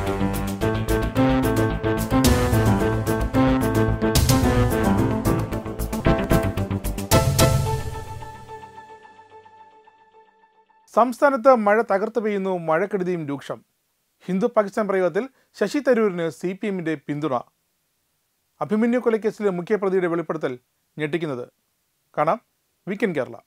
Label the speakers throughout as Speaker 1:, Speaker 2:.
Speaker 1: സംസ്ഥാനത്ത് മഴ തകർത്ത് പെയ്യുന്നു മഴക്കെടുതിയും രൂക്ഷം ഹിന്ദു പാകിസ്ഥാൻ പ്രയോഗത്തിൽ ശശി തരൂരിന് സി പി എമ്മിന്റെ പിന്തുണ അഭിമന്യു കൊലക്കേസിലെ മുഖ്യപ്രതിയുടെ വെളിപ്പെടുത്തൽ ഞെട്ടിക്കുന്നത് കാണാം വീക്കെൻഡ് കേരള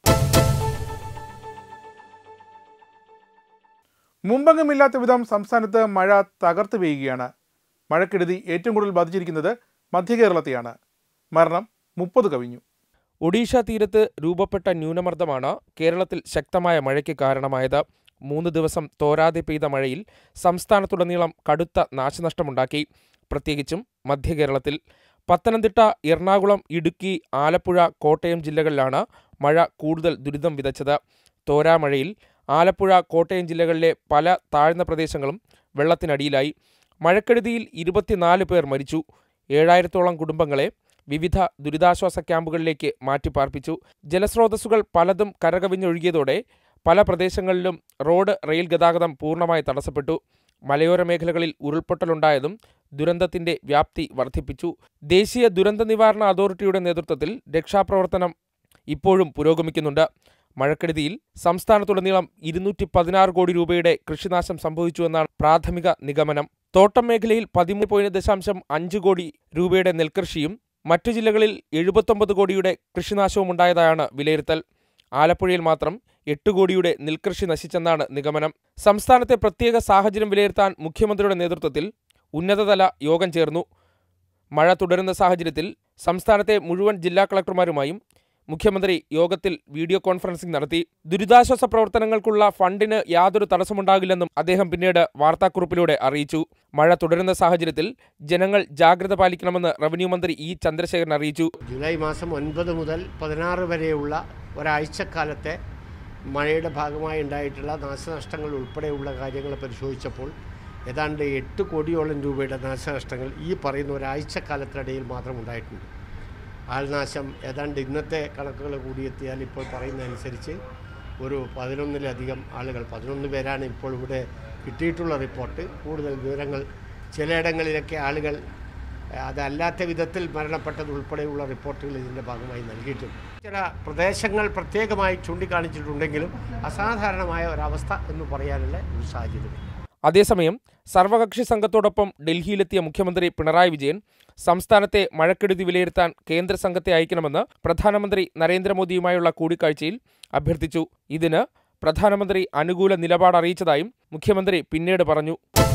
Speaker 1: മുമ്പെങ്ങുമില്ലാത്ത വിധം സംസ്ഥാനത്ത് മഴ തകർത്ത് പെയ്യുകയാണ് മഴക്കെടുതി ഏറ്റവും കൂടുതൽ ബാധിച്ചിരിക്കുന്നത് മധ്യ കേരളത്തെയാണ് മരണം മുപ്പത് കവിഞ്ഞു
Speaker 2: ഒഡീഷ തീരത്ത് രൂപപ്പെട്ട ന്യൂനമർദ്ദമാണ് കേരളത്തിൽ ശക്തമായ മഴയ്ക്ക് കാരണമായത് മൂന്ന് ദിവസം തോരാതെ പെയ്ത മഴയിൽ സംസ്ഥാനത്തുടനീളം കടുത്ത നാശനഷ്ടമുണ്ടാക്കി പ്രത്യേകിച്ചും മധ്യ കേരളത്തിൽ പത്തനംതിട്ട എറണാകുളം ഇടുക്കി ആലപ്പുഴ കോട്ടയം ജില്ലകളിലാണ് മഴ കൂടുതൽ ദുരിതം വിതച്ചത് തോരാമഴയിൽ ആലപ്പുഴ കോട്ടയം ജില്ലകളിലെ പല താഴ്ന്ന പ്രദേശങ്ങളും വെള്ളത്തിനടിയിലായി മഴക്കെടുതിയിൽ ഇരുപത്തിനാല് പേർ മരിച്ചു ഏഴായിരത്തോളം കുടുംബങ്ങളെ വിവിധ ദുരിതാശ്വാസ ക്യാമ്പുകളിലേക്ക് മാറ്റിപ്പാർപ്പിച്ചു ജലസ്രോതസ്സുകൾ പലതും കരകവിഞ്ഞൊഴുകിയതോടെ പല പ്രദേശങ്ങളിലും റോഡ് റെയിൽ ഗതാഗതം പൂർണ്ണമായി തടസ്സപ്പെട്ടു മലയോര മേഖലകളിൽ ഉരുൾപൊട്ടലുണ്ടായതും ദുരന്തത്തിന്റെ വ്യാപ്തി വർദ്ധിപ്പിച്ചു ദേശീയ ദുരന്ത നിവാരണ അതോറിറ്റിയുടെ നേതൃത്വത്തിൽ രക്ഷാപ്രവർത്തനം ഇപ്പോഴും പുരോഗമിക്കുന്നുണ്ട് മഴക്കെടുതിയിൽ സംസ്ഥാനത്തുടനീളം ഇരുന്നൂറ്റി പതിനാറ് കോടി രൂപയുടെ കൃഷിനാശം സംഭവിച്ചുവെന്നാണ് പ്രാഥമിക നിഗമനം തോട്ടം മേഖലയിൽ പതിമൂന്ന് പോയിന്റ് ദശാംശം അഞ്ച് കോടി രൂപയുടെ നെൽകൃഷിയും മറ്റു ജില്ലകളിൽ എഴുപത്തൊമ്പത് കോടിയുടെ കൃഷിനാശവും ഉണ്ടായതായാണ് വിലയിരുത്തൽ ആലപ്പുഴയിൽ മാത്രം എട്ട് കോടിയുടെ നെൽകൃഷി നശിച്ചെന്നാണ് നിഗമനം സംസ്ഥാനത്തെ പ്രത്യേക സാഹചര്യം വിലയിരുത്താൻ മുഖ്യമന്ത്രിയുടെ നേതൃത്വത്തിൽ ഉന്നതതല യോഗം ചേർന്നു മഴ തുടരുന്ന സാഹചര്യത്തിൽ സംസ്ഥാനത്തെ മുഴുവൻ ജില്ലാ കളക്ടർമാരുമായും മുഖ്യമന്ത്രി യോഗത്തിൽ വീഡിയോ കോൺഫറൻസിംഗ് നടത്തി ദുരിതാശ്വാസ പ്രവർത്തനങ്ങൾക്കുള്ള ഫണ്ടിന് യാതൊരു തടസ്സമുണ്ടാകില്ലെന്നും അദ്ദേഹം പിന്നീട് വാർത്താക്കുറിപ്പിലൂടെ അറിയിച്ചു മഴ തുടരുന്ന സാഹചര്യത്തിൽ ജനങ്ങൾ ജാഗ്രത പാലിക്കണമെന്ന് റവന്യൂ മന്ത്രി ഇ ചന്ദ്രശേഖരൻ അറിയിച്ചു
Speaker 3: ജൂലൈ മാസം ഒൻപത് മുതൽ പതിനാറ് വരെയുള്ള ഒരാഴ്ചക്കാലത്തെ മഴയുടെ ഭാഗമായി ഉണ്ടായിട്ടുള്ള നാശനഷ്ടങ്ങൾ ഉൾപ്പെടെയുള്ള കാര്യങ്ങൾ പരിശോധിച്ചപ്പോൾ ഏതാണ്ട് എട്ട് കോടിയോളം രൂപയുടെ നാശനഷ്ടങ്ങൾ ഈ പറയുന്ന ഒരാഴ്ചക്കാലത്തിനിടയിൽ മാത്രം ഉണ്ടായിട്ടുണ്ട് ആൾനാശം ഏതാണ്ട് ഇന്നത്തെ കണക്കുകൾ കൂടിയെത്തിയാൽ ഇപ്പോൾ പറയുന്നതനുസരിച്ച് ഒരു പതിനൊന്നിലധികം ആളുകൾ പതിനൊന്ന് പേരാണ് ഇപ്പോൾ ഇവിടെ കിട്ടിയിട്ടുള്ള റിപ്പോർട്ട് കൂടുതൽ വിവരങ്ങൾ ചിലയിടങ്ങളിലൊക്കെ ആളുകൾ ഏഹ്, അതല്ലാത്ത വിധത്തിൽ മരണപ്പെട്ടത് ഉൾപ്പെടെയുള്ള റിപ്പോർട്ടുകൾ ഇതിൻ്റെ ഭാഗമായി നൽകിയിട്ടുണ്ട് ചില പ്രദേശങ്ങൾ പ്രത്യേകമായി ചൂണ്ടിക്കാണിച്ചിട്ടുണ്ടെങ്കിലും അസാധാരണമായ ഒരവസ്ഥ എന്ന് പറയാനുള്ള ഒരു സാഹചര്യം
Speaker 2: അതേസമയം സർവകക്ഷി സംഘത്തോടൊപ്പം ഡൽഹിയിലെത്തിയ മുഖ്യമന്ത്രി പിണറായി വിജയൻ സംസ്ഥാനത്തെ മഴക്കെടുതി വിലയിരുത്താൻ കേന്ദ്ര സംഘത്തെ അയക്കണമെന്ന് പ്രധാനമന്ത്രി നരേന്ദ്രമോദിയുമായുള്ള കൂടിക്കാഴ്ചയിൽ അഭ്യർത്ഥിച്ചു ഇതിന് പ്രധാനമന്ത്രി അനുകൂല നിലപാട് അറിയിച്ചതായും മുഖ്യമന്ത്രി പിന്നീട് പറഞ്ഞു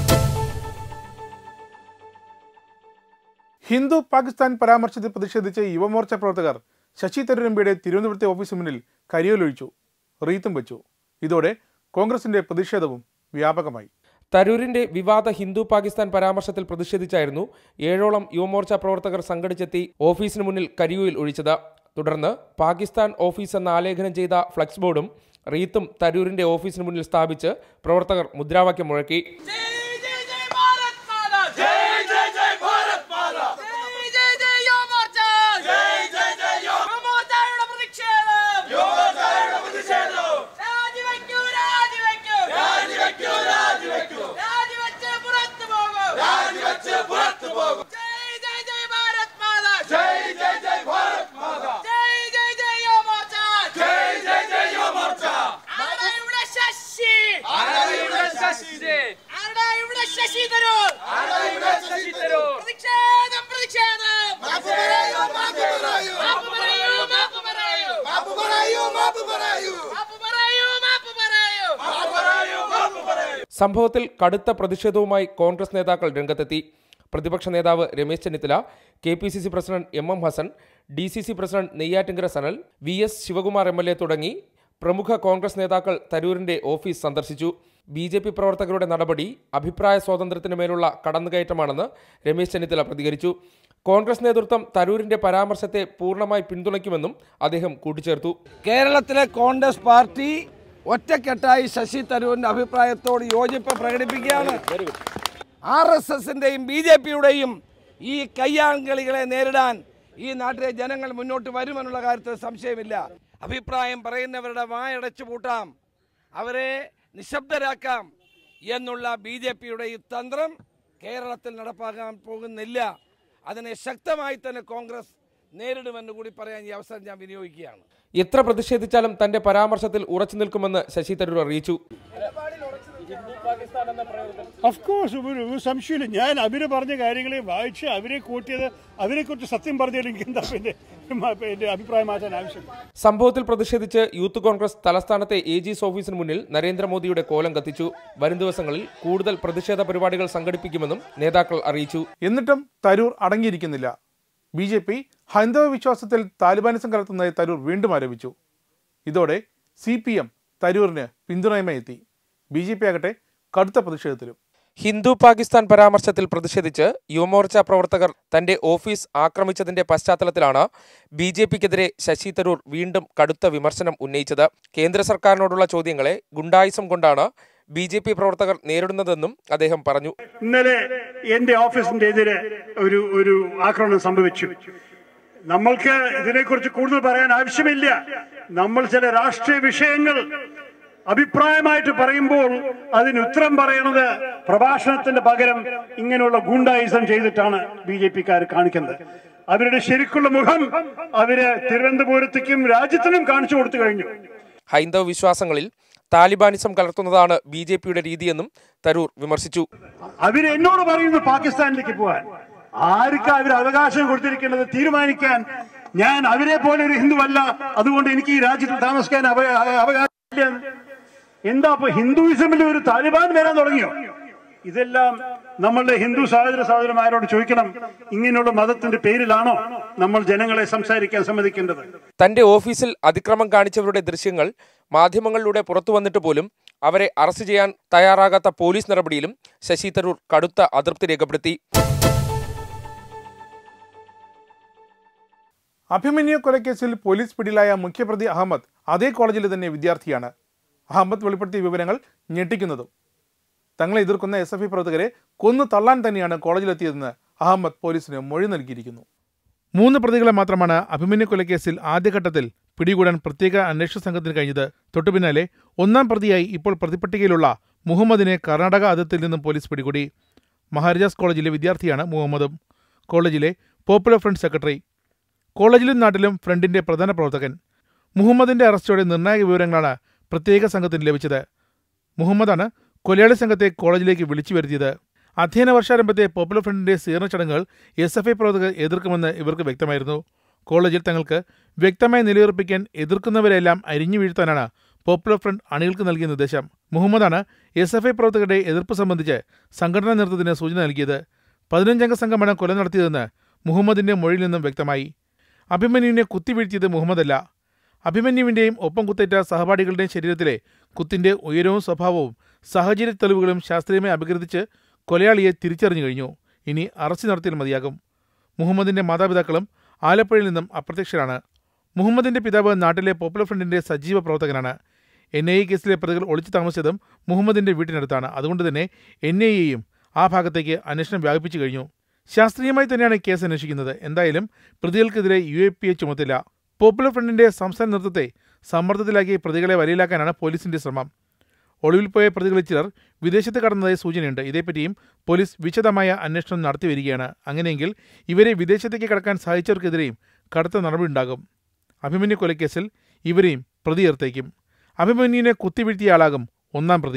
Speaker 1: ഹിന്ദു പാകിസ്ഥാൻ പരാമർശത്തിൽ പ്രതിഷേധിച്ച് യുവമോർച്ച പ്രവർത്തകർ ശശി തരൂർ എംപിയുടെ തിരുവനന്തപുരത്തെ ഓഫീസിന് മുന്നിൽ കരിയോലൊഴിച്ചു റീത്തും വെച്ചു ഇതോടെ കോൺഗ്രസിന്റെ പ്രതിഷേധവും വ്യാപകമായി
Speaker 2: തരൂരിന്റെ വിവാദ ഹിന്ദു പാകിസ്ഥാൻ പരാമർശത്തിൽ പ്രതിഷേധിച്ചായിരുന്നു ഏഴോളം യുവമോർച്ച പ്രവർത്തകർ സംഘടിച്ചെത്തി ഓഫീസിന് മുന്നിൽ കരിയൂയിൽ ഒഴിച്ചത് തുടർന്ന് പാകിസ്ഥാൻ ഓഫീസ് എന്ന ആലേഖനം ചെയ്ത ഫ്ലക്സ് ബോർഡും റീത്തും തരൂരിന്റെ ഓഫീസിന് മുന്നിൽ സ്ഥാപിച്ച് പ്രവർത്തകർ മുദ്രാവാക്യം മുഴക്കി
Speaker 4: जय जय जय भारत माता जय जय जय भारत माता जय जय जय യോ മോർച്ച ജയ് ജയ് ജയ് യോ മോർച്ചയുടെ പ്രതിഷേധം യോ മോർച്ചയുടെ പ്രതിഷേധം രാജിവെക്കൂ രാജിവെക്കൂ രാജിവെക്കൂ രാജിവെക്കൂ രാജിവെച്ച് പുറത്തു പോകും രാജിവെച്ച് പുറത്തു പോകും ജയ് ജയ് ജയ് ഭാരത് മാതാ ജയ് ജയ് ജയ് ഭാരത് മാതാ ജയ് ജയ് ജയ് യോ മോർച്ച ജയ് ജയ് ജയ് യോ മോർച്ച ആരാ ഇവിടെ ശശി ആരാ ഇവിടെ ശശി ആരാ ഇവിടെ ശശി തരൂർ ആരാ ഇവിടെ ശശി തരൂർ പ്രതിഷേധം പ്രതിഷേധം മാപ്പ് പറയൂ മാപ്പ് പറയൂ മാപ്പ് പറയൂ മാപ്പ് പറയൂ മാപ്പ് പറയൂ മാപ്പ് പറയൂ മാപ്പ് പറയൂ മാപ്പ് പറയൂ മാപ്പ് പറയൂ മാപ്പ് പറയൂ
Speaker 2: സംഭവത്തിൽ കടുത്ത പ്രതിഷേധവുമായി കോൺഗ്രസ് നേതാക്കൾ രംഗത്തെത്തി പ്രതിപക്ഷ നേതാവ് Ramesh Chennithala K P C C president M M Hasan D C C president Neyyattinkara Sanal V S Sivakumar M L A തുടങ്ങി പ്രമുഖ കോൺഗ്രസ് നേതാക്കൾ തരൂരിന്റെ ഓഫീസ് സന്ദർശിച്ചു ബി ജെ പി പ്രവർത്തകരുടെ നടപടി അഭിപ്രായ സ്വാതന്ത്ര്യത്തിന് മേലുള്ള കടന്നുകയറ്റമാണെന്ന് രമേശ് ചെന്നിത്തല പ്രതികരിച്ചു കോൺഗ്രസ് നേതൃത്വം തരൂരിന്റെ പരാമർശത്തെ പൂർണ്ണമായി പിന്തുണയ്ക്കുമെന്നും അദ്ദേഹം കൂട്ടിച്ചേർത്തു
Speaker 5: കേരളത്തിലെ കോൺഗ്രസ് പാർട്ടി ഒറ്റക്കെട്ടായി ശശി തരൂരിന്റെ അഭിപ്രായത്തോട് യോജിപ്പ് പ്രകടിപ്പിക്കുകയാണ് ആർ എസ് എസിന്റെയും ബി ജെ പിയുടെയും ഈ കയ്യാങ്കളികളെ നേരിടാൻ ഈ നാട്ടിലെ ജനങ്ങൾ മുന്നോട്ട് വരുമെന്നുള്ള കാര്യത്തിൽ സംശയമില്ല അഭിപ്രായം പറയുന്നവരുടെ വായടച്ചു പൂട്ടാം അവരെ നിശബ്ദരാക്കാം എന്നുള്ള ബി ജെ പിയുടെ ഈ തന്ത്രം കേരളത്തിൽ നടപ്പാക്കാൻ പോകുന്നില്ല അതിനെ ശക്തമായി തന്നെ കോൺഗ്രസ് നേരിടുമെന്ന് കൂടി പറയാൻ ഈ അവസരം ഞാൻ വിനിയോഗിക്കുകയാണ്
Speaker 2: എത്ര പ്രതിഷേധിച്ചാലും തന്റെ പരാമർശത്തിൽ ഉറച്ചു നിൽക്കുമെന്ന് ശശി തരൂർ അറിയിച്ചു
Speaker 6: ഓഫ് കോഴ്സ് ഒരു ഒരു സംശയമില്ല ഞാൻ അവര് പറഞ്ഞ കാര്യങ്ങളെ വായിച്ച് അവരെ കൂട്ടിയത് അവരെ കുറിച്ച് സത്യം പറഞ്ഞതിൽ എനിക്ക് എന്താ പിന്നെ എന്റെ അഭിപ്രായം മാറ്റാൻ ആവശ്യം
Speaker 2: സംഭവത്തിൽ പ്രതിഷേധിച്ച് യൂത്ത് കോൺഗ്രസ് തലസ്ഥാനത്തെ എ ജിസ് ഓഫീസിന് മുന്നിൽ നരേന്ദ്രമോദിയുടെ കോലം കത്തിച്ചു വരും ദിവസങ്ങളിൽ കൂടുതൽ പ്രതിഷേധ പരിപാടികൾ സംഘടിപ്പിക്കുമെന്നും നേതാക്കൾ അറിയിച്ചു
Speaker 1: എന്നിട്ടും തരൂർ അടങ്ങിയിരിക്കുന്നില്ല ബി ജെ പി ഹൈന്ദവ വിശ്വാസത്തിൽ താലിബാനിസം കലർത്തുന്നതായി തരൂർ വീണ്ടും ആരോപിച്ചു ഇതോടെ സി പി എം തരൂരിന് പിന്തുണയുമായി എത്തി ബി ജെ പി ആകട്ടെ കടുത്ത പ്രതിഷേധത്തിലും
Speaker 2: ഹിന്ദു പാകിസ്ഥാൻ പരാമർശത്തിൽ പ്രതിഷേധിച്ച് യുവമോർച്ച പ്രവർത്തകർ തന്റെ ഓഫീസ് ആക്രമിച്ചതിന്റെ പശ്ചാത്തലത്തിലാണ് ബി ജെ പിക്കെതിരെ ശശി തരൂർ വീണ്ടും കടുത്ത വിമർശനം ഉന്നയിച്ചത് കേന്ദ്ര സർക്കാരിനോടുള്ള ചോദ്യങ്ങളെ ഗുണ്ടായിസം കൊണ്ടാണ് ബി ജെ പി പ്രവർത്തകർ നേരിടുന്നതെന്നും അദ്ദേഹം പറഞ്ഞു
Speaker 6: ഇന്നലെ എന്റെ ഓഫീസിന്റെ എതിരെ ഒരു ഒരു ആക്രമണം സംഭവിച്ചു നമ്മൾക്ക് ഇതിനെക്കുറിച്ച് കൂടുതൽ പറയാൻ ആവശ്യമില്ല നമ്മൾ ചില രാഷ്ട്രീയ വിഷയങ്ങൾ അഭിപ്രായമായിട്ട് പറയുമ്പോൾ അതിന് ഉത്തരം പറയുന്നത് പ്രഭാഷണത്തിന്റെ പകരം ഇങ്ങനെയുള്ള ഗൂണ്ടായിസം ചെയ്തിട്ടാണ് ബി ജെ പിക്കാർ കാണിക്കുന്നത് അവരുടെ ശരിക്കുള്ള മുഖം അവര് തിരുവനന്തപുരത്തേക്കും രാജ്യത്തിനും കാണിച്ചു കൊടുത്തു കഴിഞ്ഞു
Speaker 2: ഹൈന്ദവ വിശ്വാസങ്ങളിൽ താലിബാനിസം കലർത്തുന്നതാണ് ബി ജെ പിയുടെ രീതിയെന്നും തരൂർ വിമർശിച്ചു
Speaker 6: അവര് എന്നോട് പറയുന്നു പാകിസ്ഥാനിലേക്ക് പോകാൻ ആർക്കാ അവർ അവകാശം കൊടുത്തിരിക്കുന്നത് തീരുമാനിക്കാൻ ഞാൻ അവരെ പോലെ ഒരു ഹിന്ദുവല്ല അതുകൊണ്ട് എനിക്ക് ഈ രാജ്യത്ത് താമസിക്കാൻ അവ- അവകാശമില്ല എന്താ അപ്പൊ ഹിന്ദുയിസമിൽ ഒരു താലിബാൻ വരാൻ തുടങ്ങിയോ ഇതെല്ലാം നമ്മളുടെ ഹിന്ദു സഹോദര സഹോദരന്മാരോട് ചോദിക്കണം ഇങ്ങനെയുള്ള മതത്തിന്റെ പേരിലാണോ നമ്മൾ ജനങ്ങളെ സംസാരിക്കാൻ സമ്മതിക്കേണ്ടത്
Speaker 2: തന്റെ ഓഫീസിൽ അതിക്രമം കാണിച്ചവരുടെ ദൃശ്യങ്ങൾ മാധ്യമങ്ങളിലൂടെ പുറത്തു വന്നിട്ട് പോലും അവരെ അറസ്റ്റ് ചെയ്യാൻ തയ്യാറാകാത്ത പോലീസ് നടപടിയിലും ശശി തരൂർ കടുത്ത അതൃപ്തി രേഖപ്പെടുത്തി
Speaker 1: അഭിമന്യു കൊലക്കേസിൽ പോലീസ് പിടിയിലായ മുഖ്യപ്രതി അഹമ്മദ് അതേ കോളേജിലെ തന്നെ വിദ്യാർത്ഥിയാണ് അഹമ്മദ് വെളിപ്പെടുത്തിയ വിവരങ്ങൾ ഞെട്ടിക്കുന്നതും തങ്ങളെ എതിർക്കുന്ന എസ് എഫ് ഐ പ്രവർത്തകരെ കൊന്നു തള്ളാൻ തന്നെയാണ് കോളേജിലെത്തിയതെന്ന് അഹമ്മദ് പോലീസിന് മൊഴി നൽകിയിരിക്കുന്നു മൂന്ന് പ്രതികളെ മാത്രമാണ് അഭിമന്യു കൊലക്കേസിൽ ആദ്യഘട്ടത്തിൽ പിടികൂടാൻ പ്രത്യേക അന്വേഷണ സംഘത്തിന് കഴിഞ്ഞത് തൊട്ടുപിന്നാലെ ഒന്നാം പ്രതിയായി ഇപ്പോൾ പ്രതിപട്ടികയിലുള്ള മുഹമ്മദിനെ കർണാടക അതിർത്തിയിൽ നിന്നും പോലീസ് പിടികൂടി മഹാരാജാസ് കോളേജിലെ വിദ്യാർത്ഥിയാണ് മുഹമ്മദും കോളേജിലെ പോപ്പുലർ ഫ്രണ്ട് സെക്രട്ടറി കോളേജിലും നാട്ടിലും ഫ്രണ്ടിന്റെ പ്രധാന പ്രവർത്തകൻ മുഹമ്മദിന്റെ അറസ്റ്റോടെ നിർണായക വിവരങ്ങളാണ് പ്രത്യേക സംഘത്തിന് ലഭിച്ചത് മുഹമ്മദാണ് കൊലയാളി സംഘത്തെ കോളേജിലേക്ക് വിളിച്ചു വരുത്തിയത് അധ്യയന വർഷാരംഭത്തെ പോപ്പുലർ ഫ്രണ്ടിന്റെ സ്വീകരണ ചടങ്ങുകൾ എസ് എഫ് ഐ പ്രവർത്തകർ എതിർക്കുമെന്ന് ഇവർക്ക് വ്യക്തമായിരുന്നു കോളേജിൽ തങ്ങൾക്ക് വ്യക്തമായി നിലയുറപ്പിക്കാൻ എതിർക്കുന്നവരെല്ലാം അരിഞ്ഞു വീഴ്ത്താനാണ് പോപ്പുലർ ഫ്രണ്ട് അണികൾക്ക് നൽകിയ നിർദ്ദേശം മുഹമ്മദാണ് എസ് എഫ് ഐ പ്രവർത്തകരുടെ എതിർപ്പ് സംബന്ധിച്ച് സംഘടനാ നേതൃത്വത്തിന് സൂചന നൽകിയത് പതിനഞ്ചംഗ സംഘമാണ് കൊല നടത്തിയതെന്ന് മുഹമ്മദിന്റെ മൊഴിയിൽ നിന്നും വ്യക്തമായി അഭിമന്യുവിനെ കുത്തിവീഴ്ത്തിയത് മുഹമ്മദല്ല അഭിമന്യുവിന്റെയും ഒപ്പം കുത്തേറ്റ സഹപാഠികളുടെയും ശരീരത്തിലെ കുത്തിന്റെ ഉയരവും സ്വഭാവവും സാഹചര്യ തെളിവുകളും ശാസ്ത്രീയമായി അപഗ്രഥിച്ച് കൊലയാളിയെ തിരിച്ചറിഞ്ഞു കഴിഞ്ഞു ഇനി അറസ്റ്റ് നടത്തിയാൽ മതിയാകും മുഹമ്മദിന്റെ മാതാപിതാക്കളും ആലപ്പുഴയിൽ നിന്നും അപ്രത്യക്ഷരാണ് മുഹമ്മദിന്റെ പിതാവ് നാട്ടിലെ പോപ്പുലർ ഫ്രണ്ടിന്റെ സജീവ പ്രവർത്തകനാണ് എൻ ഐ എ കേസിലെ പ്രതികൾ ഒളിച്ചു താമസിച്ചതും മുഹമ്മദിന്റെ വീട്ടിനടുത്താണ് അതുകൊണ്ട് തന്നെ എൻ ഐ എയും ആ ഭാഗത്തേക്ക് അന്വേഷണം വ്യാപിപ്പിച്ചു കഴിഞ്ഞു ശാസ്ത്രീയമായി തന്നെയാണ് കേസ് അന്വേഷിക്കുന്നത് എന്തായാലും പ്രതികൾക്കെതിരെ യു എ പി എ ചുമത്തില്ല പോപ്പുലർ ഫ്രണ്ടിന്റെ സംസ്ഥാന നേതൃത്വത്തെ സമ്മർദ്ദത്തിലാക്കി പ്രതികളെ വലയിലാക്കാനാണ് പോലീസിന്റെ ശ്രമം ഒളിവിൽ പോയ പ്രതികളിൽ ചിലർ വിദേശത്ത് കടന്നതായി സൂചനയുണ്ട് ഇതേപ്പറ്റിയും പോലീസ് വിശദമായ അന്വേഷണം നടത്തി വരികയാണ് അങ്ങനെയെങ്കിൽ ഇവരെ വിദേശത്തേക്ക് കടക്കാൻ സഹായിച്ചവർക്കെതിരെയും കടുത്ത നടപടിയുണ്ടാകും അഭിമന്യു കൊലക്കേസിൽ ഇവരെയും പ്രതി ചേർത്തേക്കും അഭിമന്യുവിനെ കുത്തിവീഴ്ത്തിയ ആളാകും ഒന്നാം പ്രതി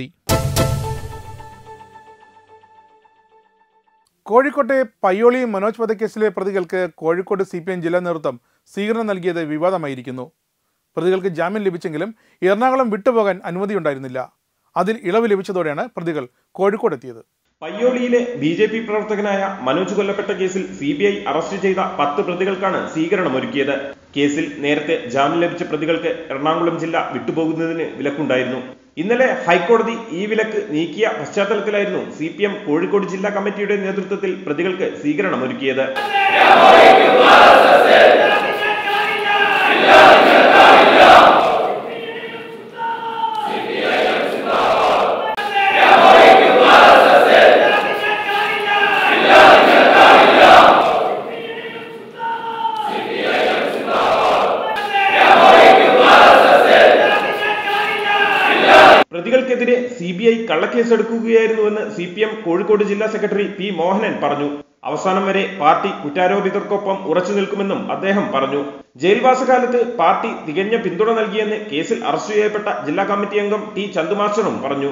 Speaker 1: കോഴിക്കോട്ടെ പയ്യോളി മനോജ് വധക്കേസിലെ പ്രതികൾക്ക് കോഴിക്കോട് സി പി എം ജില്ലാ നേതൃത്വം സ്വീകരണം നൽകിയത് വിവാദമായിരിക്കുന്നു പ്രതികൾക്ക് ജാമ്യം ലഭിച്ചെങ്കിലും എറണാകുളം വിട്ടുപോകാൻ അനുമതിയുണ്ടായിരുന്നില്ല അതിൽ ഇളവ് ലഭിച്ചതോടെയാണ് പ്രതികൾ കോഴിക്കോടെത്തിയത്
Speaker 7: പയ്യോളിയിലെ ബി ജെ പി പ്രവർത്തകനായ മനോജ് കൊല്ലപ്പെട്ട കേസിൽ സി ബി ഐ അറസ്റ്റ് ചെയ്ത പത്ത് പ്രതികൾക്കാണ് സ്വീകരണമൊരുക്കിയത് കേസിൽ നേരത്തെ ജാമ്യം ലഭിച്ച പ്രതികൾക്ക് എറണാകുളം ജില്ല വിട്ടുപോകുന്നതിന് വിലക്കുണ്ടായിരുന്നു ഇന്നലെ ഹൈക്കോടതി ഈ വിലക്ക് നീക്കിയ പശ്ചാത്തലത്തിലായിരുന്നു സി പി എം കോഴിക്കോട് ജില്ലാ കമ്മിറ്റിയുടെ നേതൃത്വത്തിൽ പ്രതികൾക്ക് സ്വീകരണമൊരുക്കിയത് പ്രതികൾക്കെതിരെ സി ബി ഐ ഐ കള്ളക്കേസെടുക്കുകയായിരുന്നുവെന്ന് സി പി എം കോഴിക്കോട് ജില്ലാ സെക്രട്ടറി പി മോഹനൻ പറഞ്ഞു അവസാനം വരെ പാർട്ടി കുറ്റാരോപിതർക്കൊപ്പം ഉറച്ചു നിൽക്കുമെന്നും അദ്ദേഹം പറഞ്ഞു ജയിൽവാസകാലത്ത് പാർട്ടി തികഞ്ഞ പിന്തുണ നൽകിയെന്ന് കേസിൽ അറസ്റ്റ് ചെയ്യപ്പെട്ട ജില്ലാ കമ്മിറ്റി അംഗം ടി ചന്തുമാസ്റ്ററും പറഞ്ഞു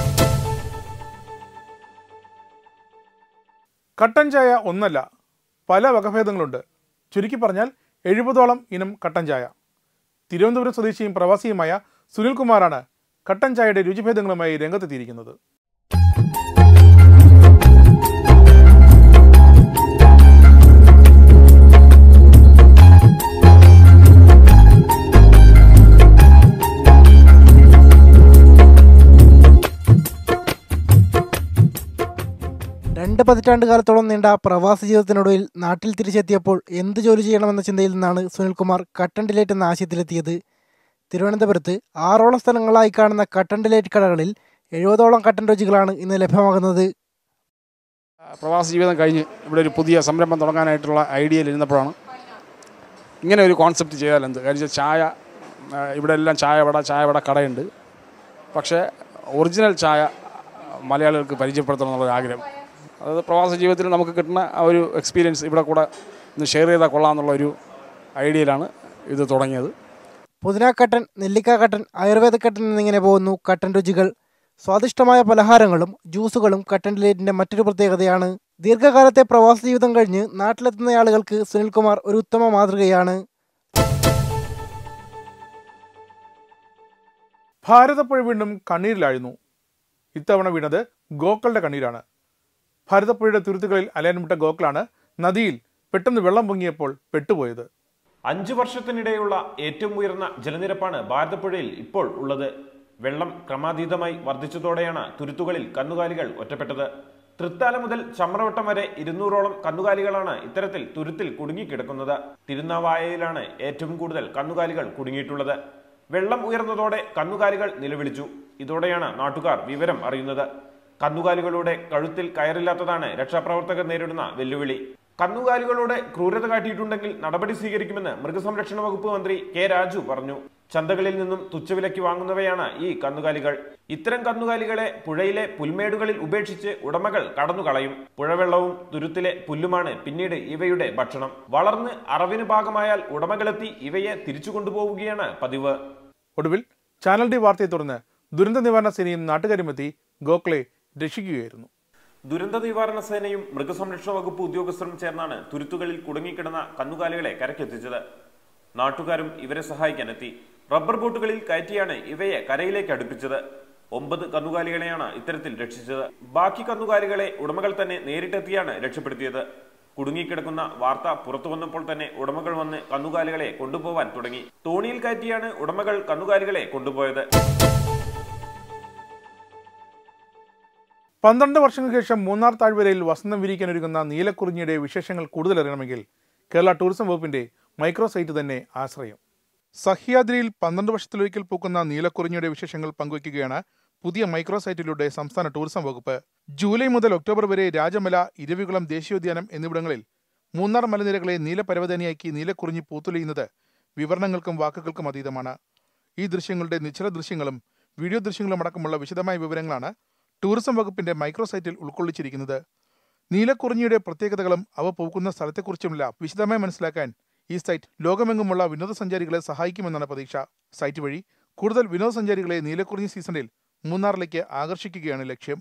Speaker 1: കട്ടൻ ചായ ഒന്നല്ല പല വകഭേദങ്ങളുണ്ട് ചുരുക്കി പറഞ്ഞാൽ എഴുപതോളം ഇനം കട്ടൻ ചായ തിരുവനന്തപുരം സ്വദേശിയും പ്രവാസിയുമായ സുനിൽകുമാറാണ് കട്ടൻ ചായയുടെ രുചിഭേദങ്ങളുമായി രംഗത്തെത്തിയിരിക്കുന്നത്
Speaker 8: രണ്ട് പതിറ്റാണ്ട് കാലത്തോളം നീണ്ട പ്രവാസ ജീവിതത്തിനൊടുവിൽ നാട്ടിൽ തിരിച്ചെത്തിയപ്പോൾ എന്ത് ജോലി ചെയ്യണമെന്ന ചിന്തയിൽ നിന്നാണ് സുനിൽകുമാർ കട്ടൻ ഡിലേറ്റ് എന്ന ആശയത്തിലെത്തിയത് തിരുവനന്തപുരത്ത് ആറോളം സ്ഥലങ്ങളായി കാണുന്ന കട്ടൻ ഡിലേറ്റ് കടകളിൽ എഴുപതോളം കട്ടൻ രുചികളാണ് ഇന്ന് ലഭ്യമാകുന്നത്
Speaker 9: പ്രവാസ ജീവിതം കഴിഞ്ഞ് ഇവിടെ ഒരു പുതിയ സംരംഭം തുടങ്ങാനായിട്ടുള്ള ഐഡിയയിൽ ഇരുന്നപ്പോഴാണ് ഇങ്ങനെ ഒരു കോൺസെപ്റ്റ് ചെയ്താൽ എന്ത് കാര്യം വെച്ചാൽ ചായ ആ, ഇവിടെ എല്ലാം ചായ വട ചായ വട കടയുണ്ട് പക്ഷേ ഒറിജിനൽ ചായ മലയാളികൾക്ക് പരിചയപ്പെടുത്തണം എന്നുള്ള ആഗ്രഹം അതായത് പ്രവാസ ജീവിതത്തിൽ നമുക്ക് കിട്ടുന്ന ആ ഒരു എക്സ്പീരിയൻസ് ഇവിടെ കൂടെ ഒന്ന് ഷെയർ ചെയ്താൽ കൊള്ളാമെന്നുള്ള ഒരു ഐഡിയയിലാണ് ഇത് തുടങ്ങിയത്
Speaker 8: പുതിന കട്ടൻ നെല്ലിക്ക കട്ടൻ ആയുർവേദ കട്ടൻ എന്നിങ്ങനെ പോകുന്നു കട്ടൻ രുചികൾ സ്വാദിഷ്ടമായ പലഹാരങ്ങളും ജ്യൂസുകളും കട്ടൻ ഡിലേറ്റിന്റെ മറ്റൊരു പ്രത്യേകതയാണ് ദീർഘകാലത്തെ പ്രവാസ ജീവിതം കഴിഞ്ഞ് നാട്ടിലെത്തുന്ന ആളുകൾക്ക് സുനിൽകുമാർ ഒരു ഉത്തമ മാതൃകയാണ്
Speaker 1: ഭാരതപ്പുഴ വീണ്ടും കണ്ണീരിലായിരുന്നു ഇത്തവണ വീണത് ഗോക്കളുടെ കണ്ണീരാണ് ഭാരതപ്പുഴയുടെ തുരുത്തുകളിൽ അലയൻമുട്ട ഗോക്കളാണ് നദിയിൽ പെട്ടെന്ന് വെള്ളം പൊങ്ങിയപ്പോൾ പെട്ടുപോയത്
Speaker 7: അഞ്ചു വർഷത്തിനിടെയുള്ള ഏറ്റവും ഉയർന്ന ജലനിരപ്പാണ് ഭാരതപ്പുഴയിൽ ഇപ്പോൾ ഉള്ളത് വെള്ളം ക്രമാതീതമായി വർദ്ധിച്ചതോടെയാണ് തുരുത്തുകളിൽ കന്നുകാലികൾ ഒറ്റപ്പെട്ടത് തൃത്താല മുതൽ ചമ്രവട്ടം വരെ ഇരുന്നൂറോളം കന്നുകാലികളാണ് ഇത്തരത്തിൽ തുരുത്തിൽ കുടുങ്ങിക്കിടക്കുന്നത് തിരുനാവായയിലാണ് ഏറ്റവും കൂടുതൽ കന്നുകാലികൾ കുടുങ്ങിയിട്ടുള്ളത് വെള്ളം ഉയർന്നതോടെ കന്നുകാലികൾ നിലവിളിച്ചു ഇതോടെയാണ് നാട്ടുകാർ വിവരം അറിയുന്നത് കന്നുകാലികളുടെ കഴുത്തിൽ കയറില്ലാത്തതാണ് രക്ഷാപ്രവർത്തകർ നേരിടുന്ന വെല്ലുവിളി കന്നുകാലികളോട് ക്രൂരത കാട്ടിയിട്ടുണ്ടെങ്കിൽ നടപടി സ്വീകരിക്കുമെന്ന് മൃഗസംരക്ഷണ വകുപ്പ് മന്ത്രി കെ രാജു പറഞ്ഞു ചന്തകളിൽ നിന്നും തുച്ഛവിലയ്ക്ക് വാങ്ങുന്നവയാണ് ഈ കന്നുകാലികൾ ഇത്തരം കന്നുകാലികളെ പുഴയിലെ പുൽമേടുകളിൽ ഉപേക്ഷിച്ച് ഉടമകൾ കടന്നുകളയും പുഴവെള്ളവും തുരുത്തിലെ പുല്ലുമാണ് പിന്നീട് ഇവയുടെ ഭക്ഷണം വളർന്ന് അറവിന് പാകമായാൽ ഉടമകളെത്തി ഇവയെ തിരിച്ചു കൊണ്ടുപോവുകയാണ് പതിവ്
Speaker 1: ഒടുവിൽ ചാനൽ ഡി വാർത്തയെ തുടർന്ന് ദുരന്ത നിവാരണ സേനയും നാട്ടുകാരുമെത്തി ഗോക്കളെ രക്ഷിക്കുകയായിരുന്നു
Speaker 7: ദുരന്ത നിവാരണ സേനയും മൃഗസംരക്ഷണ വകുപ്പ് ഉദ്യോഗസ്ഥരും ചേർന്നാണ് തുരുത്തുകളിൽ കുടുങ്ങിക്കിടന്ന കന്നുകാലികളെ കരക്കെത്തിച്ചത് നാട്ടുകാരും ഇവരെ സഹായിക്കാനെത്തി റബ്ബർ ബോട്ടുകളിൽ കയറ്റിയാണ് ഇവയെ കരയിലേക്ക് അടുപ്പിച്ചത് ഒമ്പത് കന്നുകാലികളെയാണ് ഇത്തരത്തിൽ രക്ഷിച്ചത് ബാക്കി കന്നുകാലികളെ ഉടമകൾ തന്നെ നേരിട്ടെത്തിയാണ് രക്ഷപ്പെടുത്തിയത് കുടുങ്ങിക്കിടക്കുന്ന വാർത്ത പുറത്തു വന്നപ്പോൾ തന്നെ ഉടമകൾ വന്ന് കന്നുകാലികളെ കൊണ്ടുപോവാൻ തുടങ്ങി തോണിയിൽ കയറ്റിയാണ് ഉടമകൾ കന്നുകാലികളെ കൊണ്ടുപോയത്
Speaker 1: പന്ത്രണ്ട് വർഷങ്ങൾക്ക് ശേഷം മൂന്നാർ താഴ്വരയിൽ വസന്തം വിരിക്കാൻ ഒരുങ്ങുന്ന നീലക്കുറിഞ്ഞിയുടെ വിശേഷങ്ങൾ കൂടുതൽ അറിയണമെങ്കിൽ കേരള ടൂറിസം വകുപ്പിന്റെ മൈക്രോ സൈറ്റ് തന്നെ ആശ്രയം സഹ്യാദ്രിയിൽ പന്ത്രണ്ട് വർഷത്തിലൊരിക്കൽ പൂക്കുന്ന നീലക്കുറിഞ്ഞിയുടെ വിശേഷങ്ങൾ പങ്കുവയ്ക്കുകയാണ് പുതിയ മൈക്രോ സൈറ്റിലൂടെ സംസ്ഥാന ടൂറിസം വകുപ്പ് ജൂലൈ മുതൽ ഒക്ടോബർ വരെ രാജമല ഇരവികുളം ദേശീയോദ്യാനം എന്നിവിടങ്ങളിൽ മൂന്നാർ മലനിരകളെ നീലപരവതനിയാക്കി നീലക്കുറിഞ്ഞി പൂത്തുലയുന്നത് വിവരണങ്ങൾക്കും വാക്കുകൾക്കും അതീതമാണ് ഈ ദൃശ്യങ്ങളുടെ നിശ്ചല ദൃശ്യങ്ങളും വീഡിയോ ദൃശ്യങ്ങളും അടക്കമുള്ള വിശദമായ വിവരങ്ങളാണ് ടൂറിസം വകുപ്പിന്റെ മൈക്രോ സൈറ്റിൽ ഉൾക്കൊള്ളിച്ചിരിക്കുന്നത് നീലക്കുറിഞ്ഞിയുടെ പ്രത്യേകതകളും അവ പൂക്കുന്ന സ്ഥലത്തെക്കുറിച്ചുമെല്ലാം വിശദമായി മനസ്സിലാക്കാൻ ഈ സൈറ്റ് ലോകമെങ്ങുമുള്ള വിനോദസഞ്ചാരികളെ സഹായിക്കുമെന്നാണ് പ്രതീക്ഷ സൈറ്റ് വഴി കൂടുതൽ വിനോദസഞ്ചാരികളെ നീലക്കുറിഞ്ഞി സീസണിൽ മൂന്നാറിലേക്ക് ആകർഷിക്കുകയാണ് ലക്ഷ്യം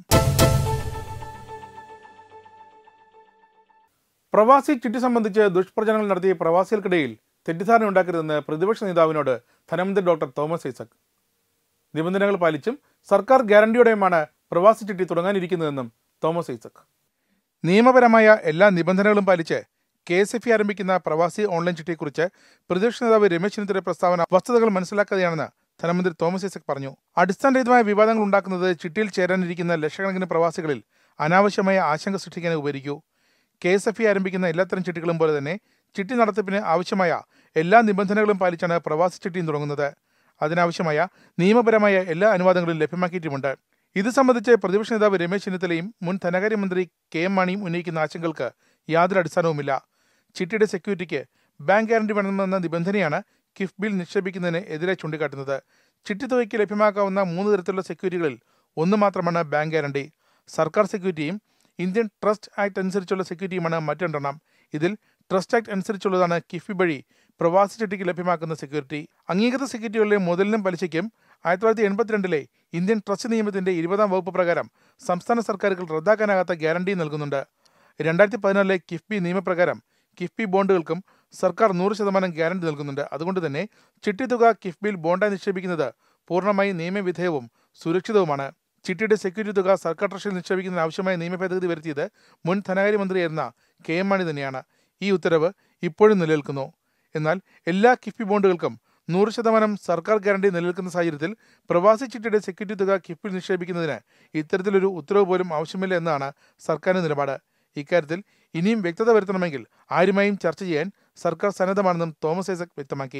Speaker 1: പ്രവാസി ചിട്ടി സംബന്ധിച്ച് ദുഷ്പ്രചരണങ്ങൾ നടത്തിയ പ്രവാസികൾക്കിടയിൽ തെറ്റിദ്ധാരണ ഉണ്ടാക്കരുതെന്ന് പ്രതിപക്ഷ നേതാവിനോട് ധനമന്ത്രി ഡോക്ടർ തോമസ് ഐസക് നിബന്ധനകൾ പാലിച്ചും സർക്കാർ ഗ്യാരണ്ടിയോടെയുമാണ് പ്രവാസി ചിട്ടി തുടങ്ങാനിരിക്കുന്നതെന്നും തോമസ് ഐസക് നിയമപരമായ എല്ലാ നിബന്ധനകളും പാലിച്ച് കെ എസ് എഫ് ഇ ആരംഭിക്കുന്ന പ്രവാസി ഓൺലൈൻ ചിട്ടിയെക്കുറിച്ച് പ്രതിപക്ഷ നേതാവ് രമേശ് ചെന്നിത്തലയുടെ പ്രസ്താവന വസ്തുതകൾ മനസ്സിലാക്കാതെയാണെന്ന് ധനമന്ത്രി തോമസ് ഐസക് പറഞ്ഞു അടിസ്ഥാനരഹിതമായ വിവാദങ്ങൾ ഉണ്ടാക്കുന്നത് ചിട്ടിയിൽ ചേരാനിരിക്കുന്ന ലക്ഷക്കണക്കിന് പ്രവാസികളിൽ അനാവശ്യമായ ആശങ്ക സൃഷ്ടിക്കാനേ ഉപകരിക്കൂ കെ എസ് എഫ് ഇ ആരംഭിക്കുന്ന എല്ലാത്തരം ചിട്ടികളും പോലെ തന്നെ ചിട്ടി നടത്തിപ്പിന് ആവശ്യമായ എല്ലാ നിബന്ധനകളും പാലിച്ചാണ് പ്രവാസി ചിട്ടിയും തുടങ്ങുന്നത് അതിനാവശ്യമായ നിയമപരമായ എല്ലാ അനുവാദങ്ങളും ലഭ്യമാക്കിയിട്ടുമുണ്ട് ഇത് സംബന്ധിച്ച് പ്രതിപക്ഷ നേതാവ് രമേശ് ചെന്നിത്തലയും മുൻ ധനകാര്യമന്ത്രി കെ എം മാണിയും ഉന്നയിക്കുന്ന ആശങ്കകൾക്ക് യാതൊരു അടിസ്ഥാനവുമില്ല ചിട്ടിയുടെ സെക്യൂരിറ്റിക്ക് ബാങ്ക് ഗ്യാരണ്ടി വേണമെന്ന നിബന്ധനയാണ് കിഫ്ബിൽ നിക്ഷേപിക്കുന്നതിന് എതിരെ ചൂണ്ടിക്കാട്ടുന്നത് ചിട്ടി തുകയ്ക്ക് ലഭ്യമാക്കാവുന്ന മൂന്ന് തരത്തിലുള്ള സെക്യൂരിറ്റികളിൽ ഒന്ന് മാത്രമാണ് ബാങ്ക് ഗ്യാരണ്ടി സർക്കാർ സെക്യൂരിറ്റിയും ഇന്ത്യൻ ട്രസ്റ്റ് ആക്ട് അനുസരിച്ചുള്ള സെക്യൂരിറ്റിയുമാണ് മറ്റെണ്ടെണ്ണം ഇതിൽ ട്രസ്റ്റ് ആക്ട് അനുസരിച്ചുള്ളതാണ് കിഫ്ബി വഴി പ്രവാസി ചിട്ടിക്ക് ലഭ്യമാക്കുന്ന സെക്യൂരിറ്റി അംഗീകൃത സെക്യൂരിറ്റികളിലെ മുതലിനും പലിശയ്ക്കും ആയിരത്തി തൊള്ളായിരത്തി എൺപത്തിരണ്ടിലെ ഇന്ത്യൻ ട്രസ്റ്റ് നിയമത്തിന്റെ ഇരുപതാം വകുപ്പ് പ്രകാരം സംസ്ഥാന സർക്കാരുകൾ റദ്ദാക്കാനാകാത്ത ഗ്യാരണ്ടി നൽകുന്നുണ്ട് രണ്ടായിരത്തി പതിനാലിലെ കിഫ്ബി നിയമപ്രകാരം കിഫ്ബി ബോണ്ടുകൾക്കും സർക്കാർ നൂറ് ശതമാനം ഗ്യാരണ്ടി നൽകുന്നുണ്ട് അതുകൊണ്ട് തന്നെ ചിട്ടി തുക കിഫ്ബിയിൽ ബോണ്ടായി നിക്ഷേപിക്കുന്നത് പൂർണ്ണമായി നിയമവിധേയവും സുരക്ഷിതവുമാണ് ചിട്ടിയുടെ സെക്യൂരിറ്റി തുക സർക്കാർ ട്രഷറിയിൽ നിക്ഷേപിക്കുന്നതിന് ആവശ്യമായ നിയമ ഭേദഗതി വരുത്തിയത് മുൻ ധനകാര്യമന്ത്രിയായിരുന്ന കെ എം മാണി തന്നെയാണ് ഈ ഉത്തരവ് ഇപ്പോഴും നിലനിൽക്കുന്നു എന്നാൽ എല്ലാ കിഫ്ബി ബോണ്ടുകൾക്കും നൂറ് ശതമാനം സർക്കാർ ഗ്യാരണ്ടി നിലനിൽക്കുന്ന സാഹചര്യത്തിൽ പ്രവാസി ചിട്ടിയുടെ സെക്യൂരിറ്റി തുക കിഫ്ബിൽ നിക്ഷേപിക്കുന്നതിന് ഇത്തരത്തിലൊരു ഉത്തരവ് പോലും ആവശ്യമില്ല എന്നാണ് സർക്കാരിന്റെ നിലപാട് ഇക്കാര്യത്തിൽ ഇനിയും വ്യക്തത വരുത്തണമെങ്കിൽ ആരുമായും ചർച്ച ചെയ്യാൻ സർക്കാർ സന്നദ്ധമാണെന്നും തോമസ് ഐസക് വ്യക്തമാക്കി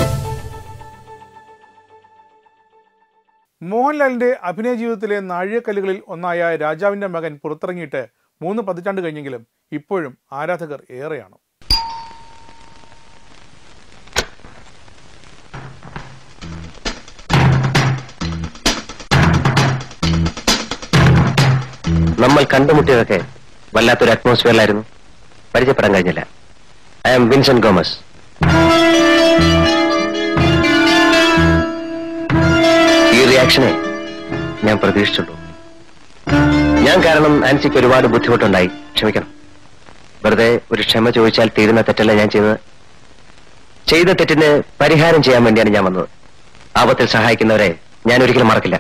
Speaker 1: മോഹൻലാലിന്റെ അഭിനയ ജീവിതത്തിലെ നാഴികക്കല്ലുകളിൽ ഒന്നായ രാജാവിന്റെ മകൻ പുറത്തിറങ്ങിയിട്ട് മൂന്ന് പതിറ്റാണ്ട് കഴിഞ്ഞെങ്കിലും ഇപ്പോഴും ആരാധകർ ഏറെയാണ്
Speaker 10: നമ്മൾ കണ്ടുമുട്ടിയതൊക്കെ വല്ലാത്തൊരു അറ്റ്മോസ്ഫിയറിലായിരുന്നു പരിചയപ്പെടാൻ കഴിഞ്ഞില്ല ഐ ആം വിൻസെന്റ് ഗോമസ് ഈ റിയാക്ഷനെ ഞാൻ പ്രതീക്ഷിച്ചുള്ളൂ ഞാൻ കാരണം ആൻസിക്ക് ഒരുപാട് ബുദ്ധിമുട്ടുണ്ടായി ക്ഷമിക്കണം വെറുതെ ഒരു ക്ഷമ ചോദിച്ചാൽ തീരുന്ന തെറ്റല്ല ഞാൻ ചെയ്തത് ചെയ്ത തെറ്റിന് പരിഹാരം ചെയ്യാൻ വേണ്ടിയാണ് ഞാൻ വന്നത് ആപത്തിൽ സഹായിക്കുന്നവരെ ഞാൻ ഒരിക്കലും മറക്കില്ല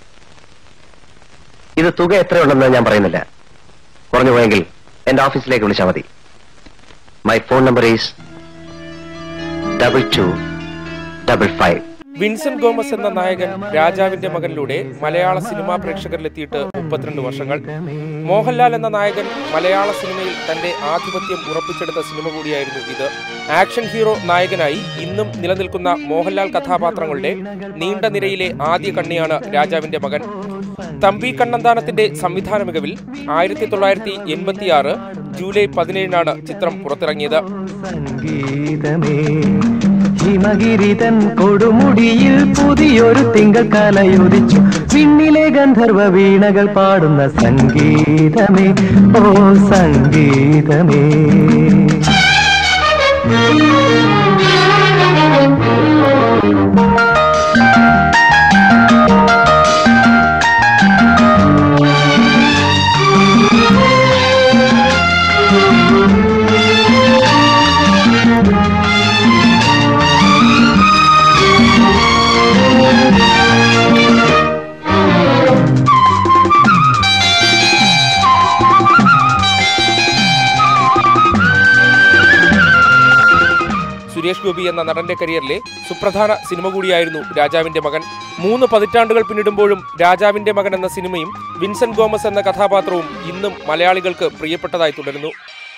Speaker 10: ഇത് തുക എത്രയുണ്ടെന്ന് ഞാൻ പറയുന്നില്ല കുറഞ്ഞു പോയെങ്കിൽ എന്റെ ഓഫീസിലേക്ക് വിളിച്ചാൽ മതി my phone number is double two double five
Speaker 2: Vincent Gomez എന്ന നായകൻ രാജാവിന്റെ മകനിലൂടെ മലയാള സിനിമാ പ്രേക്ഷകരിലെത്തിയിട്ട് മുപ്പത്തിരണ്ട് വർഷങ്ങൾ മോഹൻലാൽ എന്ന നായകൻ മലയാള സിനിമയിൽ തന്റെ ആധിപത്യം ഉറപ്പിച്ചെടുത്ത സിനിമ കൂടിയായിരുന്നു ഇത് ആക്ഷൻ ഹീറോ നായകനായി ഇന്നും നിലനിൽക്കുന്ന മോഹൻലാൽ കഥാപാത്രങ്ങളുടെ നീണ്ട നിരയിലെ ആദ്യ കണ്ണിയാണ് രാജാവിന്റെ മകൻ തമ്പി കണ്ണന്താനത്തിന്റെ സംവിധാന മികവിൽ ആയിരത്തി തൊള്ളായിരത്തി എൺപത്തിയാറ് ജൂലൈ പതിനേഴിനാണ് ചിത്രം പുറത്തിറങ്ങിയത്
Speaker 11: സംഗീതമേ ഹിമഗിരിതൻ കൊടുമുടിയിൽ പുതിയൊരു തിങ്കൾ കലയുദിച്ചു പിന്നിലെ ഗന്ധർവ വീണകൾ പാടുന്ന സംഗീതമേ ഓ സംഗീതമേ
Speaker 2: സുരേഷ് ഗോപി എന്ന നടന്റെ കരിയറിലെ സുപ്രധാന സിനിമ കൂടിയായിരുന്നു രാജാവിന്റെ മകൻ മൂന്ന് പതിറ്റാണ്ടുകൾ പിന്നിടുമ്പോഴും രാജാവിന്റെ മകൻ എന്ന സിനിമയും വിൻസെന്റ് ഗോമസ് എന്ന കഥാപാത്രവും ഇന്നും മലയാളികൾക്ക് പ്രിയപ്പെട്ടതായി തുടരുന്നു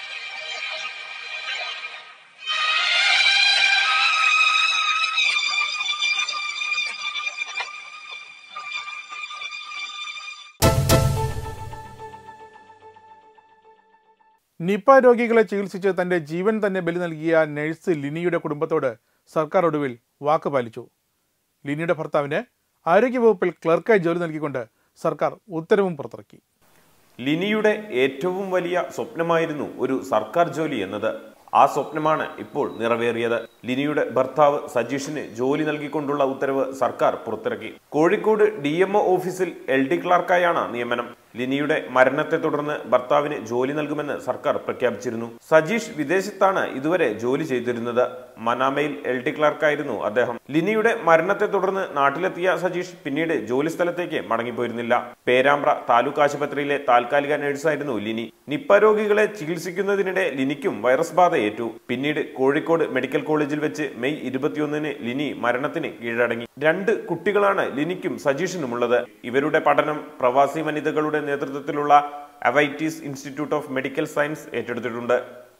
Speaker 1: നിപ രോഗികളെ ചികിത്സിച്ച് തന്റെ ജീവൻ തന്നെ ബലി നൽകിയ നഴ്സ് ലിനിയുടെ കുടുംബത്തോട് സർക്കാർ ഒടുവിൽ വാക്ക് പാലിച്ചു ലിനിയുടെ ഭർത്താവിന് ആരോഗ്യവകുപ്പിൽ ക്ലർക്കായി ജോലി നൽകിക്കൊണ്ട് സർക്കാർ ഉത്തരവും പുറത്തിറക്കി
Speaker 7: ലിനിയുടെ ഏറ്റവും വലിയ സ്വപ്നമായിരുന്നു ഒരു സർക്കാർ ജോലി എന്നത് ആ സ്വപ്നമാണ് ഇപ്പോൾ നിറവേറിയത് ലിനിയുടെ ഭർത്താവ് സജീഷിന് ജോലി നൽകിക്കൊണ്ടുള്ള ഉത്തരവ് സർക്കാർ പുറത്തിറക്കി കോഴിക്കോട് ഡി ഓഫീസിൽ എൽ ഡി ക്ലാർക്കായാണ് നിയമനം ലിനിയുടെ മരണത്തെ തുടർന്ന് ഭർത്താവിന് ജോലി നൽകുമെന്ന് സർക്കാർ പ്രഖ്യാപിച്ചിരുന്നു സജീഷ് വിദേശത്താണ് ഇതുവരെ ജോലി ചെയ്തിരുന്നത് മനാമയിൽ എൽ ടി ക്ലാർക്കായിരുന്നു അദ്ദേഹം ലിനിയുടെ മരണത്തെ തുടർന്ന് നാട്ടിലെത്തിയ സജീഷ് പിന്നീട് ജോലി സ്ഥലത്തേക്ക് മടങ്ങിപ്പോയിരുന്നില്ല പേരാമ്പ്ര താലൂക്ക് ആശുപത്രിയിലെ താൽക്കാലിക നഴ്സായിരുന്നു ലിനി നിപ്പ രോഗികളെ ചികിത്സിക്കുന്നതിനിടെ ലിനിക്കും വൈറസ് ബാധ ഏറ്റു പിന്നീട് കോഴിക്കോട് മെഡിക്കൽ കോളേജിൽ വെച്ച് മെയ് ഇരുപത്തിയൊന്നിന് ലിനി മരണത്തിന് കീഴടങ്ങി രണ്ട് കുട്ടികളാണ് ലിനിക്കും സജീഷിനുമുള്ളത് ഇവരുടെ പഠനം പ്രവാസി വനിതകളുടെ നേതൃത്വത്തിലുള്ള Avitis institute of medical science ഏറ്റെടുത്തിട്ടുണ്ട്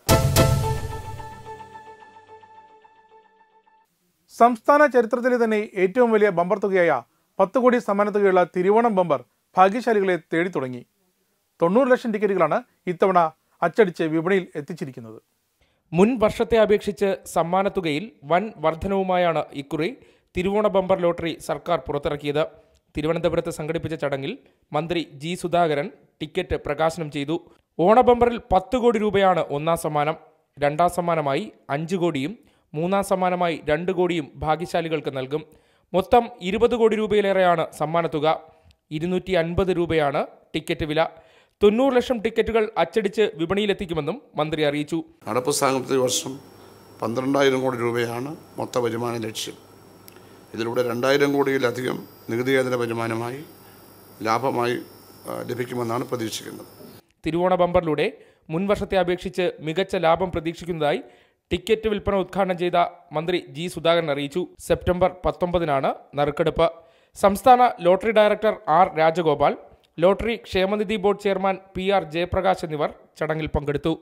Speaker 1: സംസ്ഥാന ചരിത്രത്തിലെ തന്നെ ഏറ്റവും വലിയ ബമ്പർ തുകയായ പത്ത് കോടി സമ്മാനത്തുകയുള്ള തിരുവോണം ബമ്പർ ഭാഗ്യശാലികളെ തേടി തുടങ്ങി തൊണ്ണൂറ് ലക്ഷം ടിക്കറ്റുകളാണ് ഇത്തവണ അച്ചടിച്ച് വിപണിയിൽ എത്തിച്ചിരിക്കുന്നത്
Speaker 2: മുൻ വർഷത്തെ അപേക്ഷിച്ച് സമ്മാനത്തുകയിൽ വൻ വർധനവുമായാണ് ഇക്കുറി തിരുവോണ ബമ്പർ ലോട്ടറി സർക്കാർ പുറത്തിറക്കിയത് തിരുവനന്തപുരത്ത് സംഘടിപ്പിച്ച ചടങ്ങിൽ മന്ത്രി ജി സുധാകരൻ ടിക്കറ്റ് പ്രകാശനം ചെയ്തു ഓണബമ്പറിൽ പത്ത് കോടി രൂപയാണ് ഒന്നാം സമ്മാനം രണ്ടാം സമ്മാനമായി അഞ്ച് കോടിയും മൂന്നാം സമ്മാനമായി രണ്ട് കോടിയും ഭാഗ്യശാലികൾക്ക് നൽകും മൊത്തം ഇരുപത് കോടി രൂപയിലേറെയാണ് സമ്മാനത്തുക ഇരുന്നൂറ്റി അൻപത് രൂപയാണ് ടിക്കറ്റ് വില തൊണ്ണൂറ് ലക്ഷം ടിക്കറ്റുകൾ അച്ചടിച്ച് വിപണിയിലെത്തിക്കുമെന്നും മന്ത്രി അറിയിച്ചു
Speaker 12: നടപ്പ് സാമ്പത്തിക വർഷം പന്ത്രണ്ടായിരം കോടി രൂപയാണ് മൊത്ത വരുമാന ലക്ഷ്യം ഇതിലൂടെ രണ്ടായിരം കോടിയിലധികം നികുതിയേതര വരുമാനമായി ലാഭമായി ആ, ലഭിക്കുമെന്നാണ് പ്രതീക്ഷിക്കുന്നത്
Speaker 2: തിരുവോണ ബമ്പറിലൂടെ മുൻ വർഷത്തെ അപേക്ഷിച്ച് മികച്ച ലാഭം പ്രതീക്ഷിക്കുന്നതായി ടിക്കറ്റ് വിൽപ്പന ഉദ്ഘാടനം ചെയ്ത മന്ത്രി ജി സുധാകരൻ അറിയിച്ചു സെപ്റ്റംബർ പത്തൊമ്പതിനാണ് നറുക്കെടുപ്പ് സംസ്ഥാന lottery director R Rajagopal lottery ക്ഷേമനിധി board chairman P R Jayaprakash എന്നിവർ ചടങ്ങിൽ പങ്കെടുത്തു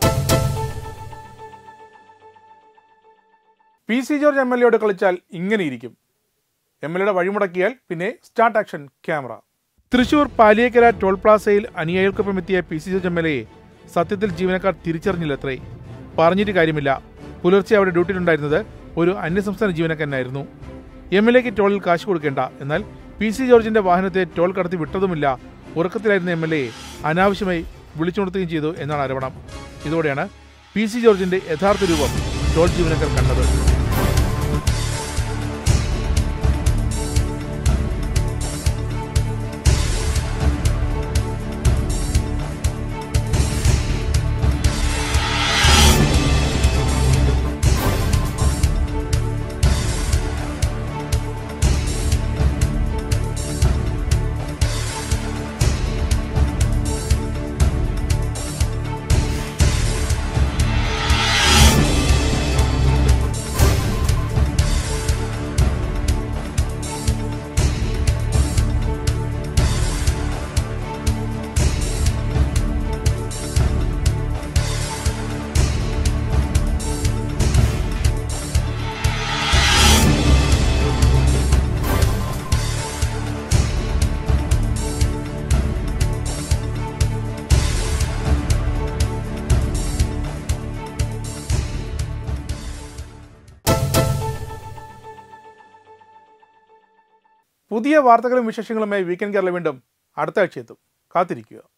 Speaker 1: P C George M L എയോട് കളിച്ചാൽ ഇങ്ങനെയിരിക്കും എം എൽ എയുടെ വഴിമുടക്കിയാൽ പിന്നെ start action camera Thrissur Paliyekkara toll പ്ലാസയിൽ അനുയായികൾക്കൊപ്പം എത്തിയ P C George M L എയെ സത്യത്തിൽ ജീവനക്കാർ തിരിച്ചറിഞ്ഞില്ലത്രേ പറഞ്ഞിട്ട് കാര്യമില്ല പുലർച്ചെ അവിടെ ഡ്യൂട്ടിയിലുണ്ടായിരുന്നത് ഒരു അന്യസംസ്ഥാന ജീവനക്കാരനായിരുന്നു എം എൽ എക്ക് ടോളിൽ കാശ് കൊടുക്കേണ്ട എന്നാൽ പി സി ജോർജിന്റെ വാഹനത്തെ ടോൾ കടത്തി വിട്ടതുമില്ല ഉറക്കത്തിലായിരുന്ന എം എൽ എയെ അനാവശ്യമായി വിളിച്ചുണർത്തുകയും ചെയ്തു എന്നാണ് ആരോപണം ഇതോടെയാണ് പി സി ജോർജിന്റെ യഥാർത്ഥ രൂപം ടോൾ ജീവനക്കാർ കണ്ടത് പുതിയ വാർത്തകളും വിശേഷങ്ങളുമായി വീക്കെൻഡ് കേരള വീണ്ടും അടുത്ത ആഴ്ച എത്തും കാത്തിരിക്കുക